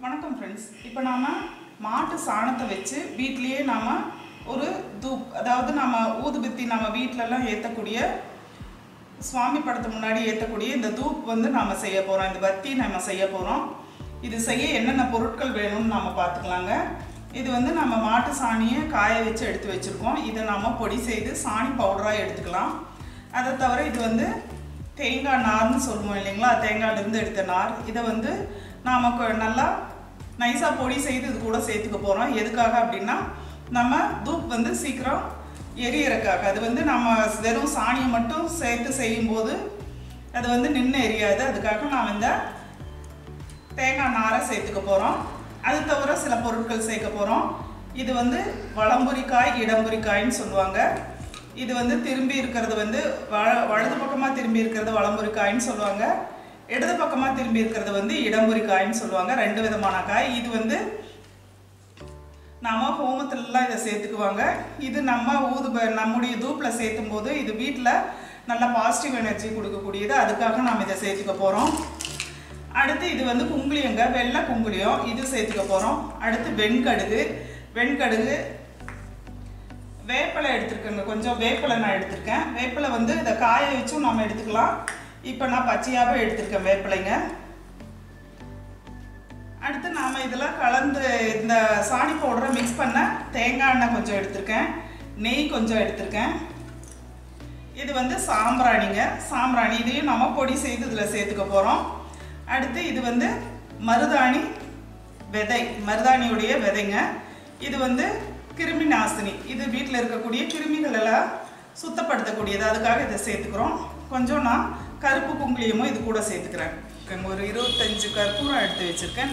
வணக்கம் ஃப்ரெண்ட்ஸ் இப்போ நாம மாட்டு சாணத்தை வச்சு வீட்லேயே நாம ஒரு தூப் அதாவது நம்ம ஊதுபத்தி நம்ம வீட்டிலலாம் ஏற்றக்கூடிய சுவாமி படத்து முன்னாடி ஏற்றக்கூடிய இந்த தூப் வந்து நாம செய்ய போகிறோம் இந்த பத்தி நம்ம செய்ய போகிறோம் இது செய்ய என்னென்ன பொருட்கள் வேணும்னு நாம பார்த்துக்கலாங்க இது வந்து நம்ம மாட்டு சாணியை காய வச்சு எடுத்து வச்சுருக்கோம் இதை நாம பொடி செய்து சாணி பவுடராக எடுத்துக்கலாம் அதை தவிர இது வந்து தேங்காய் நார்னு சொல்லுவோம் இல்லைங்களா தேங்காயிலேருந்து எடுத்த நார் இதை வந்து நாம் நல்லா நைஸாக பொடி செய்து இது கூட சேர்த்துக்க போகிறோம் எதுக்காக அப்படின்னா நம்ம தூப் வந்து சீக்கிரம் எரியறக்காக அது வந்து நம்ம வெறும் சாணியை மட்டும் சேர்த்து செய்யும்போது அது வந்து நின்று எரியாது அதுக்காக நாம் இந்த தேங்காய் நாரை சேர்த்துக்க போகிறோம் அது தவிர சில பொருட்கள் சேர்க்க போகிறோம் இது வந்து வளம்புரிக்காய் இடம்புரிக்காய்ன்னு சொல்லுவாங்க இது வந்து திரும்பி இருக்கிறது வந்து வ வலது பக்கமாக திரும்பி இருக்கிறது வளம்புரிக்காய்ன்னு சொல்லுவாங்க இடது பக்கமாக திரும்பி இருக்கிறது வந்து இடம்புரிக்காய்ன்னு சொல்லுவாங்க ரெண்டு விதமான காய் இது வந்து நம்ம ஹோமத்துலலாம் இதை சேர்த்துக்குவாங்க இது நம்ம ஊது ப- நம்முடைய தூப்பில் சேர்த்தும் போது இது வீட்டில் நல்ல பாசிட்டிவ் எனர்ஜி கொடுக்கக்கூடியது அதுக்காக நாம் இதை சேர்த்துக்க போகிறோம் அடுத்து இது வந்து குங்குளியங்க வெள்ளை குங்குளியம் இது சேர்த்துக்க போகிறோம் அடுத்து வெண்கடுகு வெண்கடுகு வேப்பிலை எடுத்திருக்கேங்க கொஞ்சம் வேப்பிலை நான் எடுத்திருக்கேன் வேப்பிலை வந்து இதை காய வச்சும் நம்ம எடுத்துக்கலாம் இப்போ நான் பச்சையாகவே எடுத்திருக்கேன் வேப்பிலைங்க அடுத்து நாம் இதெல்லாம் கலந்து இந்த சாணி பவுடரை மிக்ஸ் பண்ண தேங்காய் எண்ணெய் கொஞ்சம் எடுத்திருக்கேன் நெய் கொஞ்சம் எடுத்திருக்கேன் இது வந்து சாம்பிராணிங்க சாம்பிராணி இதையும் நம்ம பொடி செய்து இதில் சேர்த்துக்க போகிறோம் அடுத்து இது வந்து மருதாணி விதை மருதாணியுடைய விதைங்க இது வந்து கிருமி நாசினி இது வீட்டில் இருக்கக்கூடிய கிருமிகள் எல்லாம் சுத்தப்படுத்தக்கூடியது அதுக்காக இதை சேர்த்துக்கிறோம் கொஞ்சம் நான் கருப்பு குங்குளியமும் இது கூட சேர்த்துக்கிறேன் ஒரு இருபத்தஞ்சு கற்பூரம் எடுத்து வச்சுருக்கேன்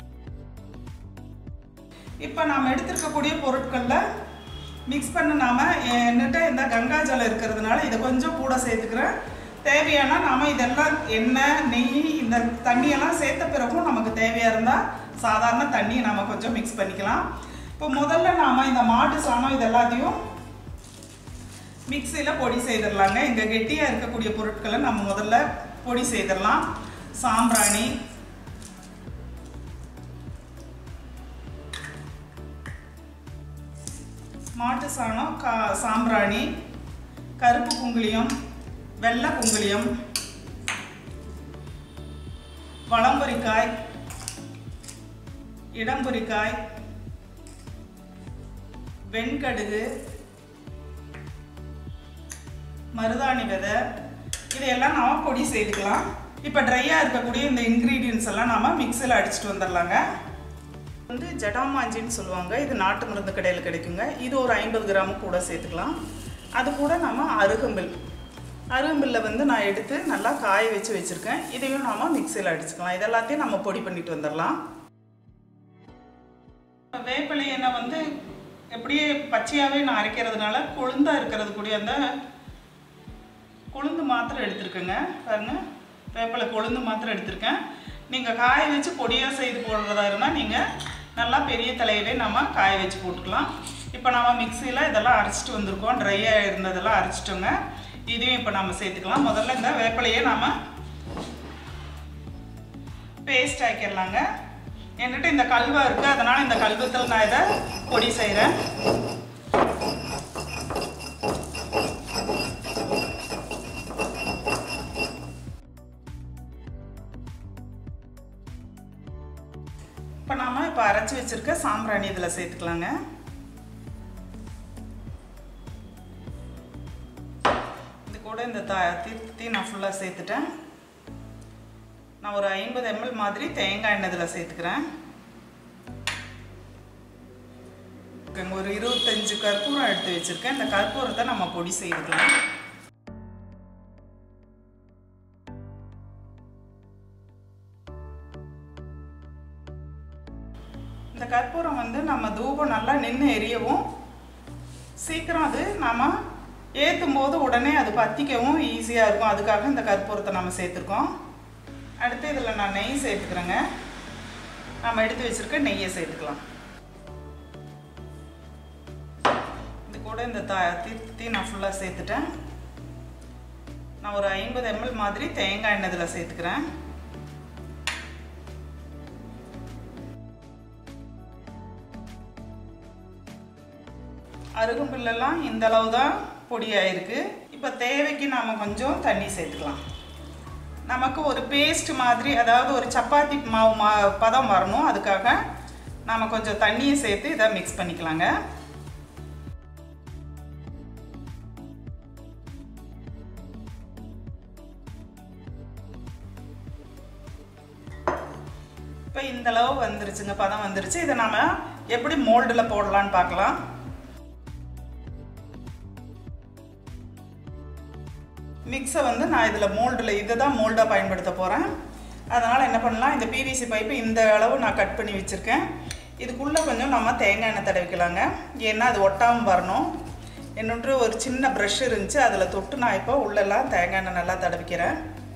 இப்போ நாம் எடுத்திருக்கக்கூடிய பொருட்களில் மிக்ஸ் பண்ண நாம என்கிட்ட இந்த கங்கா ஜலம் இருக்கிறதுனால இதை கொஞ்சம் கூட சேர்த்துக்கிறேன் தேவையானா நாம் இதெல்லாம் எண்ணெய் நெய் இந்த தண்ணியெல்லாம் சேர்த்த பிறகும் நமக்கு தேவையாக இருந்தால் சாதாரண தண்ணியை நம்ம கொஞ்சம் மிக்ஸ் பண்ணிக்கலாம் இப்போ முதல்ல நாம் இந்த மாட்டு சாணம் இது எல்லாத்தையும் மிக்சியில் பொடி செய்திடலாங்க இங்கே கெட்டியாக இருக்கக்கூடிய பொருட்களை நம்ம முதல்ல பொடி செய்திடலாம் சாம்பிராணி மாட்டு சாணம் கா சாம்பிராணி கருப்பு குங்குளியம் வெள்ளை குங்குளியம் வளம்புரிக்காய் இடம்புரிக்காய் வெண்கடுகு மருதாணி விதை இதையெல்லாம் நாம் பொடி செய்துக்கலாம் இப்போ ட்ரையாக இருக்கக்கூடிய இந்த இன்க்ரீடியன்ஸ் எல்லாம் நாம் மிக்சியில் அடிச்சுட்டு வந்துடலாங்க வந்து ஜடாமாஞ்சின்னு சொல்லுவாங்க இது நாட்டு மருந்து கடையில் கிடைக்குங்க இது ஒரு ஐம்பது கிராம் கூட சேர்த்துக்கலாம் அது கூட நம்ம அருகம்பில் அருகம்பில்ல வந்து நான் எடுத்து நல்லா காய வச்சு வச்சுருக்கேன் இதையும் நாம் மிக்சியில் அடிச்சுக்கலாம் இது எல்லாத்தையும் நம்ம பொடி பண்ணிட்டு வந்துடலாம் வேப்பிலை எண்ணெய் வந்து எப்படியே பச்சையாகவே நான் அரைக்கிறதுனால கொழுந்தா இருக்கிறது கூடிய அந்த கொழுந்து மாத்திரம் எடுத்திருக்கேங்க பாருங்க வேப்பிலை கொழுந்து மாத்திரம் எடுத்திருக்கேன் நீங்கள் காய வச்சு பொடியாக செய்து போடுறதா இருந்தால் நீங்கள் நல்லா பெரிய தலையிலே நம்ம காய வச்சு போட்டுக்கலாம் இப்போ நம்ம மிக்சியில் இதெல்லாம் அரைச்சிட்டு வந்திருக்கோம் ட்ரையாக இருந்ததெல்லாம் அரைச்சிட்டோங்க இதையும் இப்போ நம்ம சேர்த்துக்கலாம் முதல்ல இந்த வேப்பிலையே நாம் பேஸ்ட் ஆக்கிடலாங்க என்கிட்ட இந்த கல்வா இருக்குது அதனால் இந்த கல்வத்தில் நான் இதை பொடி செய்கிறேன் இப்போ நாம இப்போ அரைச்சி வச்சிருக்க சாம்பிராணி இதில் சேர்த்துக்கலாங்க இது கூட இந்த த தீ நான் ஃபுல்லாக சேர்த்துட்டேன் நான் ஒரு ஐம்பது எம்எல் மாதிரி தேங்காய் எண்ணெய் இதில் சேர்த்துக்கிறேன் இங்க ஒரு இருபத்தஞ்சு கற்பூரம் எடுத்து வச்சுருக்கேன் இந்த கற்பூரத்தை நம்ம பொடி செய்துக்கலாம் இந்த கற்பூரம் வந்து நம்ம தூபம் நல்லா நின்று எரியவும் சீக்கிரம் அது நாம் ஏற்றும் போது உடனே அது பற்றிக்கவும் ஈஸியாக இருக்கும் அதுக்காக இந்த கற்பூரத்தை நம்ம சேர்த்துருக்கோம் அடுத்து இதில் நான் நெய் சேர்த்துக்கிறேங்க நம்ம எடுத்து வச்சுருக்க நெய்யை சேர்த்துக்கலாம் இது கூட இந்த த தீ நான் ஃபுல்லாக சேர்த்துட்டேன் நான் ஒரு ஐம்பது எம்எல் மாதிரி தேங்காய் எண்ணெய் இதில் சேர்த்துக்கிறேன் அருகம்புல்லெல்லாம் இந்த அளவு தான் பொடியாயிருக்கு இப்போ தேவைக்கு நாம் கொஞ்சம் தண்ணி சேர்த்துக்கலாம் நமக்கு ஒரு பேஸ்ட் மாதிரி அதாவது ஒரு சப்பாத்தி மாவு மா பதம் வரணும் அதுக்காக நாம் கொஞ்சம் தண்ணியை சேர்த்து இதை மிக்ஸ் பண்ணிக்கலாங்க இப்போ இந்த அளவு வந்துருச்சுங்க பதம் வந்துருச்சு இதை நாம் எப்படி மோல்டில் போடலான்னு பார்க்கலாம் மிக்ஸை வந்து நான் இதில் மோல்டில் இதை தான் மோல்டாக பயன்படுத்த போகிறேன் அதனால் என்ன பண்ணலாம் இந்த பிவிசி பைப்பு இந்த அளவு நான் கட் பண்ணி வச்சுருக்கேன் இதுக்குள்ளே கொஞ்சம் நம்ம தேங்காய் எண்ணெய் தடவிக்கலாங்க ஏன்னா அது ஒட்டாமல் வரணும் என்னொன்று ஒரு சின்ன ப்ரஷ் இருந்துச்சு அதில் தொட்டு நான் இப்போ உள்ளெல்லாம் தேங்காய் எண்ணெய் நல்லா தடவிக்கிறேன்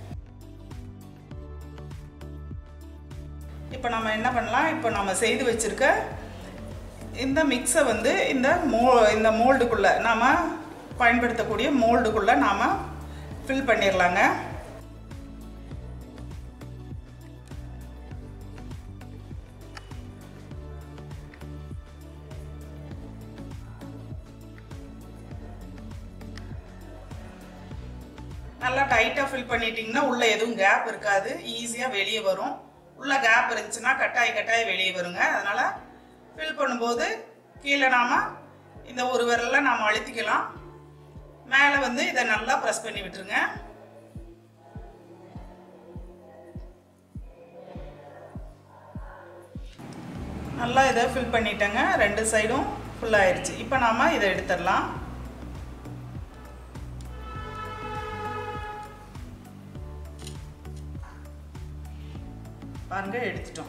இப்போ நம்ம என்ன பண்ணலாம் இப்போ நம்ம செய்து வச்சுருக்க இந்த மிக்ஸை வந்து இந்த மோ இந்த மோல்டுக்குள்ளே நாம் பயன்படுத்தக்கூடிய மோல்டுக்குள்ளே நாம் ஃபில் பண்ணிடலாங்க நல்லா டைட்டாக ஃபில் பண்ணிட்டீங்கன்னா உள்ளே எதுவும் கேப் இருக்காது ஈஸியாக வெளியே வரும் உள்ள கேப் இருந்துச்சுன்னா கட்டாய் கட்டாய் வெளியே வருங்க அதனால் ஃபில் பண்ணும்போது கீழே நாம் இந்த ஒரு விரலில் நாம் அழுத்திக்கலாம் மேலே வந்து இதை நல்லா ப்ரெஸ் பண்ணி விட்டுருங்க நல்லா இதை ஃபில் பண்ணிட்டேங்க ரெண்டு சைடும் ஃபுல் ஆயிடுச்சு இப்போ நாம் இதை எடுத்துடலாம் பாருங்க எடுத்துட்டோம்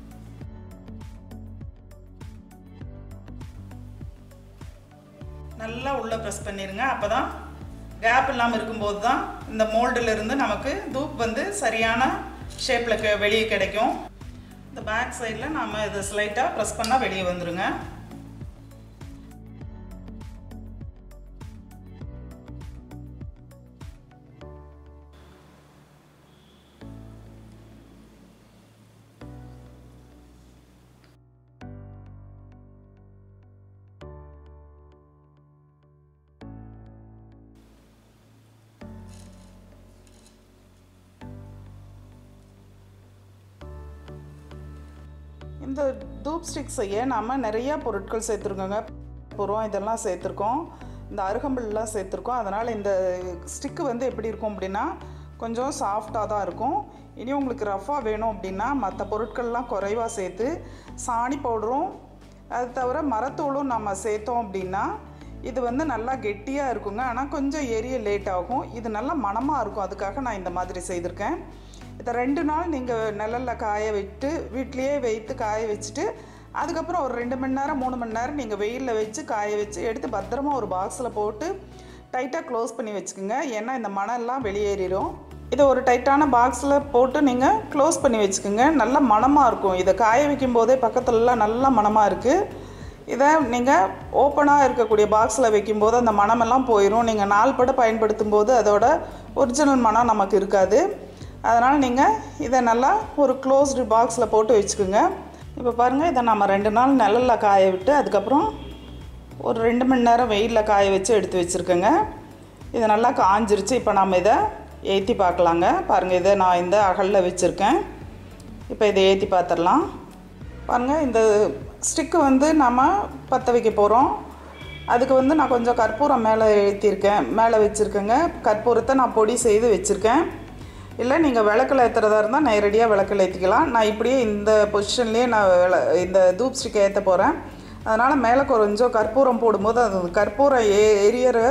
நல்லா உள்ளே ப்ரெஸ் பண்ணிடுங்க அப்போ தான் கேப் இல்லாமல் இருக்கும்போது தான் இந்த மோல்டில் இருந்து நமக்கு தூப் வந்து சரியான ஷேப்பில் வெளியே கிடைக்கும் இந்த பேக் சைடில் நாம் இதை ஸ்லைட்டாக ப்ரெஸ் பண்ணால் வெளியே வந்துடுங்க இந்த தூப் ஸ்டிக் செய்ய நாம் நிறையா பொருட்கள் சேர்த்துருக்கோங்க புறம் இதெல்லாம் சேர்த்துருக்கோம் இந்த அருகம்புல்லாம் சேர்த்துருக்கோம் அதனால் இந்த ஸ்டிக்கு வந்து எப்படி இருக்கும் அப்படின்னா கொஞ்சம் சாஃப்டாக தான் இருக்கும் இனி உங்களுக்கு ரஃபாக வேணும் அப்படின்னா மற்ற பொருட்கள்லாம் குறைவாக சேர்த்து சாணி பவுடரும் அது தவிர மரத்தூளும் நம்ம சேர்த்தோம் அப்படின்னா இது வந்து நல்லா கெட்டியாக இருக்குங்க ஆனால் கொஞ்சம் எரிய லேட் ஆகும் இது நல்லா மணமாக இருக்கும் அதுக்காக நான் இந்த மாதிரி செய்திருக்கேன் இதை ரெண்டு நாள் நீங்கள் நிழலில் காய விட்டு வீட்லேயே வைத்து காய வச்சுட்டு அதுக்கப்புறம் ஒரு ரெண்டு மணி நேரம் மூணு மணி நேரம் நீங்கள் வெயிலில் வச்சு காய வச்சு எடுத்து பத்திரமா ஒரு பாக்ஸில் போட்டு டைட்டாக க்ளோஸ் பண்ணி வச்சுக்கோங்க ஏன்னா இந்த மணல்லாம் வெளியேறிடும் இதை ஒரு டைட்டான பாக்ஸில் போட்டு நீங்கள் க்ளோஸ் பண்ணி வச்சுக்கோங்க நல்ல மணமாக இருக்கும் இதை காய வைக்கும் போதே பக்கத்துலலாம் நல்ல மணமாக இருக்குது இதை நீங்கள் ஓப்பனாக இருக்கக்கூடிய பாக்ஸில் வைக்கும்போது அந்த மணமெல்லாம் போயிடும் நீங்கள் நாள் பட பயன்படுத்தும் போது அதோட ஒரிஜினல் மனம் நமக்கு இருக்காது அதனால் நீங்கள் இதை நல்லா ஒரு க்ளோஸ்டு பாக்ஸில் போட்டு வச்சுக்கோங்க இப்போ பாருங்கள் இதை நம்ம ரெண்டு நாள் நிழலில் காய விட்டு அதுக்கப்புறம் ஒரு ரெண்டு மணி நேரம் வெயிலில் காய வச்சு எடுத்து வச்சுருக்கேங்க இது நல்லா காஞ்சிருச்சு இப்போ நம்ம இதை ஏற்றி பார்க்கலாங்க பாருங்கள் இதை நான் இந்த அகலில் வச்சுருக்கேன் இப்போ இதை ஏற்றி பார்த்துடலாம் பாருங்கள் இந்த ஸ்டிக்கு வந்து நம்ம பற்ற வைக்க போகிறோம் அதுக்கு வந்து நான் கொஞ்சம் கற்பூரம் மேலே ஏற்றிருக்கேன் மேலே வச்சுருக்கேங்க கற்பூரத்தை நான் பொடி செய்து வச்சுருக்கேன் இல்லை நீங்கள் விளக்கில் ஏற்றுறதா இருந்தால் நேரடியாக விளக்கில் ஏற்றிக்கலாம் நான் இப்படியே இந்த பொசிஷன்லேயே நான் விள இந்த தூப் ஸ்டிக்கை ஏற்ற போகிறேன் அதனால் மேலே கொஞ்சம் கற்பூரம் போடும்போது அது கற்பூரம் ஏ எரியற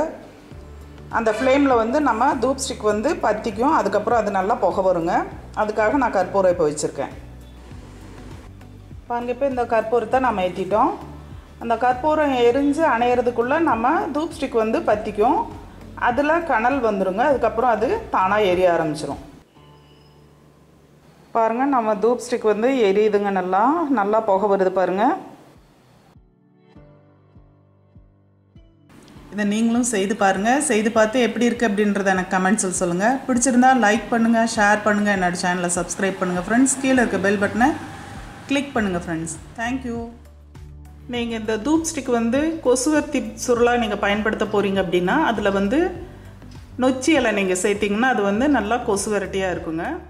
அந்த ஃப்ளேமில் வந்து நம்ம தூப் ஸ்டிக் வந்து பற்றிக்கும் அதுக்கப்புறம் அது நல்லா புகை வருங்க அதுக்காக நான் கற்பூரம் இப்போ வச்சுருக்கேன் பாருங்க இப்போ இந்த கற்பூரத்தை நம்ம ஏற்றிட்டோம் அந்த கற்பூரம் எரிஞ்சு அணையிறதுக்குள்ளே நம்ம தூப் ஸ்டிக் வந்து பற்றிக்கும் அதில் கனல் வந்துருங்க அதுக்கப்புறம் அது தானாக எரிய ஆரம்பிச்சிரும் பாருங்கள் நம்ம தூப் ஸ்டிக் வந்து எரியுதுங்க நல்லா நல்லா புகை வருது பாருங்கள் இதை நீங்களும் செய்து பாருங்கள் செய்து பார்த்து எப்படி இருக்குது அப்படின்றத எனக்கு கமெண்ட்ஸில் சொல்லுங்கள் பிடிச்சிருந்தா லைக் பண்ணுங்கள் ஷேர் பண்ணுங்கள் என்னோடய சேனலை சப்ஸ்கிரைப் பண்ணுங்கள் ஃப்ரெண்ட்ஸ் கீழே இருக்க பெல் பட்டனை கிளிக் பண்ணுங்கள் ஃப்ரெண்ட்ஸ் தேங்க்யூ நீங்கள் இந்த தூப் ஸ்டிக் வந்து கொசுவர்த்தி சுருளாக நீங்கள் பயன்படுத்த போகிறீங்க அப்படின்னா அதில் வந்து நொச்சி இலை நீங்கள் சேர்த்திங்கன்னா அது வந்து நல்லா கொசு வரட்டியாக இருக்குங்க